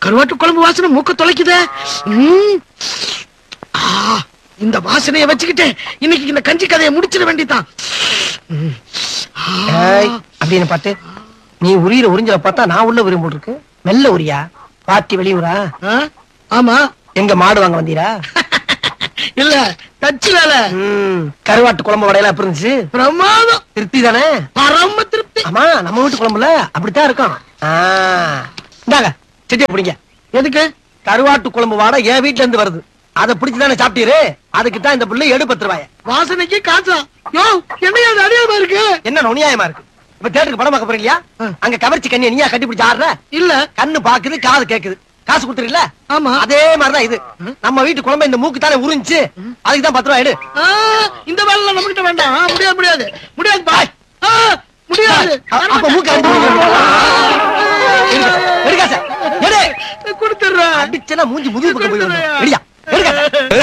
கருவாட்டு குழம்பு வாசனை மூக்க தொலைக்குதே ம். ஆ, இந்த வாசனைய வச்சுக்கிட்டு இன்னைக்கு இந்த கஞ்சி கதையை முடிச்சிட வேண்டியதான் ஏய், அப்படின்னு பார்த்து நீ உரியிற உறிஞ்சல பார்த்தா நான் உள்ள உரியும் போல் இருக்கு மெல்ல உரியா பாட்டி வெளியூரா ஆமா எங்க மாடு வாங்க வந்தீரா இல்ல தச்சு வேலை ம், கருவாட்டு குழம்பு வடையெல்லாம் எப்படி இருந்துச்சு பிரமாதம் திருப்தி தானே பரம திருப்தி ஆமா நம்ம வீட்டு குழம்புல அப்படித்தான் இருக்கும் ஆ, இந்தாங்க செட்டியை பிடிங்க எதுக்கு கருவாட்டு குழம்பு வாடை என் வீட்ல இருந்து வருது அதை பிடிச்சு தானே சாப்பிட்டீரு அதுக்கு தான் இந்த புள்ளை எடு பத்து ரூபாய வாசனைக்கு காசா யோ என்னையா அது அடியாம இருக்கு என்ன நுணியாயமா இருக்கு இப்ப தேட்டருக்கு படம் பார்க்க போறீங்களா அங்க கவர்ச்சி கண்ணியை நீயா கட்டி பிடிச்சு ஆடுற இல்ல கண்ணு பாக்குது காது கேக்குது காசு கொடுத்துருல ஆமா அதே மாதிரிதான் இது நம்ம வீட்டு குழம்பு இந்த மூக்கு தானே உறிஞ்சு அதுக்கு தான் பத்து ரூபாய் எடு ஆ, இந்த வேலை நம்ம கிட்ட வேண்டாம் ஆ, முடியாது முடியாது முடியாது பா ஆ, முடியாது அப்ப மூக்கு அடிச்சு எடுக்காச எடு கொடுத்துடுறேன் அடிச்சனா மூஞ்சி முதுகு பக்கம் போய் விழுந்துரும். எடுயா எடுக்காச